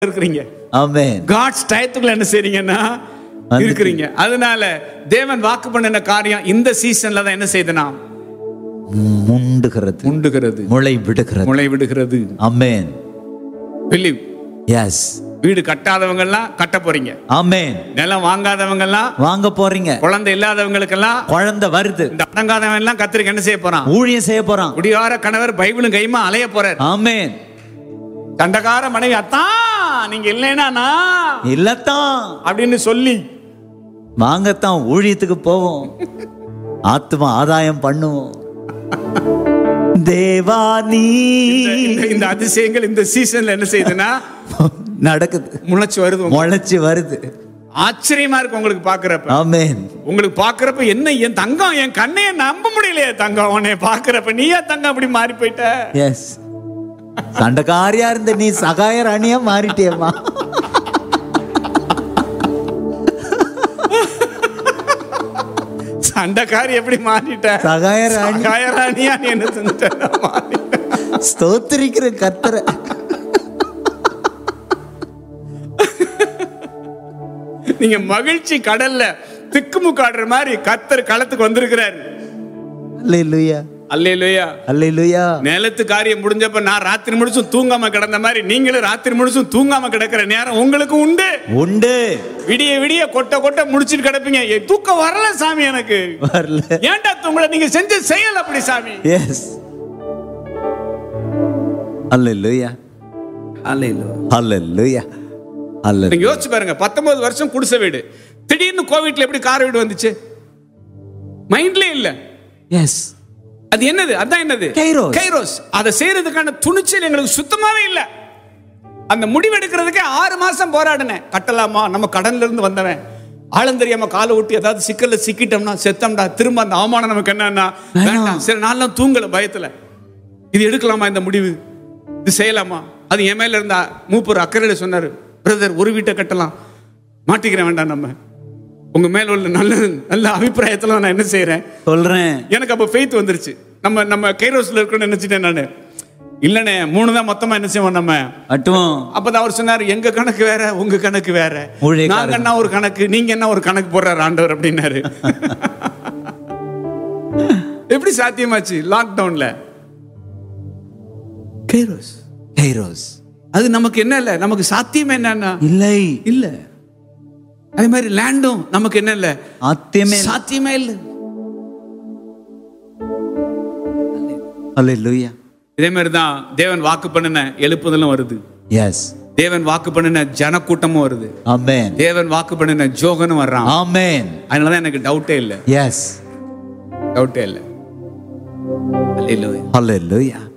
இருக்கிறீங்க ஆமென் காட்ஸ் டயத்துக்குள்ள என்ன செய்றீங்கன்னா வந்துட்டீங்க. இருக்கிறீங்க அதனால தேவன் வாக்கு பண்ணின காரியம் இந்த சீசன்ல தான் என்ன செய்தனா முண்டுகிறது உண்டுகிறது முளை விடுகிறது முளை விடுகிறது ஆமென் பிலிவ் எஸ் வீடு கட்டாதவங்க எல்லாம் கட்ட போறீங்க ஆமென் நிலம் வாங்காதவங்க எல்லாம் வாங்க போறீங்க குழந்தை இல்லாதவங்களுக்கெல்லாம் குழந்தை வருது இந்த அடங்காதவன் எல்லாம் கத்திரிக்க என்ன செய்ய போறான் ஊழியம் செய்ய போறான் குடிகார கணவர் பைபிளும் கைமா அலைய போறார் ஆமென் தண்டகார மனைவி அத்தான் நீங்க இல்லைன்னா நான் இல்லத்தான் அப்படின்னு சொல்லி வாங்கத்தான் ஊழியத்துக்கு போவோம் ஆத்மா ஆதாயம் பண்ணுவோம் தேவா நீ இந்த- இந்த அதிசயங்கள் இந்த சீசன்ல என்ன செய்யுதுன்னா நடக்குது முளைச்சு வருது உங்களுக்கு. முளைச்சு வருது ஆச்சரியமா இருக்கு உங்களுக்கு பாக்குறப்ப ஆமென் உங்களுக்கு பாக்குறப்ப என்ன என் தங்கம் என் கண்ணைய நம்ப முடியலையே தங்கம் உன்னை பாக்குறப்ப நீயா தங்கம் அப்படி மாறி போயிட்ட எஸ் சண்டைக்காரியா இருந்த நீ சகாய ராணியா மாறிட்டியம்மா சண்டைக்காரி எப்படி மாறிட்ட சகாய ராணி சகாயராணியா நீ என்ன செஞ்சுட்ட மாறிட்ட. ஸ்தோத்திரிக்கிற கத்தரை நீங்க மகிழ்ச்சி கடல்ல திக்குமுக்காடுற மாதிரி கத்தர் களத்துக்கு வந்திருக்கிறாரு அல்லேலூயா அல்லேலூயா அல்லேலூயா நிலத்து காரியம் முடிஞ்சப்ப நான் ராத்திரி முழுசும் தூங்காம கிடந்த மாதிரி நீங்களும் ராத்திரி முழுசும் தூங்காம கிடக்கிற நேரம் உங்களுக்கு உண்டு உண்டு விடிய விடிய கொட்ட கொட்ட முடிச்சிட்டு கிடப்பீங்க ஏய், தூக்கம் வரல சாமி எனக்கு வரல ஏன்டா தூங்கல நீங்க செஞ்ச செயல் அப்படி சாமி எஸ் அல்லேலூயா அல்லேலூயா அல்ல நீங்க யோசிச்சு பாருங்க பத்தொன்பது வருஷம் குடிசை வீடு திடீர்னு கோவிட்ல எப்படி கார் வீடு வந்துச்சு மைண்ட்லயே இல்ல எஸ் அது என்னது அதான் என்னது கைரோஸ். கைரோஸ் அதை செய்யறதுக்கான துணிச்சல் எங்களுக்கு சுத்தமாவே இல்ல அந்த முடிவெடுக்கிறதுக்கே ஆறு மாசம் போராடினேன் கட்டலாமா நம்ம கடன்ல இருந்து வந்தவன் ஆழம் தெரியாம காலை விட்டு ஏதாவது சிக்கல்ல சிக்கிட்டோம்னா செத்தோம்டா திரும்ப அந்த அவமானம் நமக்கு என்னன்னா வேண்டாம் சரி நான்லாம் தூங்கல பயத்துல இது எடுக்கலாமா இந்த முடிவு இது செய்யலாமா அது என் மேல இருந்தா மூப்பர் அக்கறையில சொன்னாரு பிரதர் ஒரு வீட்டை கட்டலாம் மாட்டிக்கிறேன் வேண்டாம் நம்ம உங்க மேல உள்ள நல்ல நல்ல அபிப்பிராயத்துல நான் என்ன செய்யறேன் சொல்றேன் எனக்கு அப்ப ஃபெய்த் வந்துருச்சு நம்ம நம்ம கைரோஸ்ல இருக்கணும்னு நினைச்சிட்டேன் நானு இல்லனே மூணு தான் மொத்தமா என்ன செய்வோம் நம்ம மட்டும் அப்பதான் அவர் சொன்னாரு எங்க கணக்கு வேற உங்க கணக்கு வேற ஊழியக்காரர். நாங்க என்ன ஒரு கணக்கு நீங்க என்ன ஒரு கணக்கு போடுறாரு ஆண்டவர் அப்படின்னாரு எப்படி சாத்தியமாச்சு லாக்டவுன்ல கைரோஸ் கைரோஸ் அது நமக்கு என்ன இல்ல நமக்கு சாத்தியம் என்னன்னா இல்லை இல்ல அதே மாதிரி லேண்டும் நமக்கு என்ன இல்ல ஆத்தியமே சாத்தியமே இல்ல அல்லேலூயா இதே மாதிரி தான் தேவன் வாக்கு பண்ணின எழுப்புதலும் வருது எஸ் தேவன் வாக்கு பண்ணின ஜனக்கூட்டமும் வருது ஆமென் தேவன் வாக்கு பண்ணின ஜோகனும் வர்றான் ஆமென் அதனாலதான் எனக்கு டவுட்டே இல்லை எஸ் டவுட்டே இல்லை அல்லேலூயா அல்லேலூயா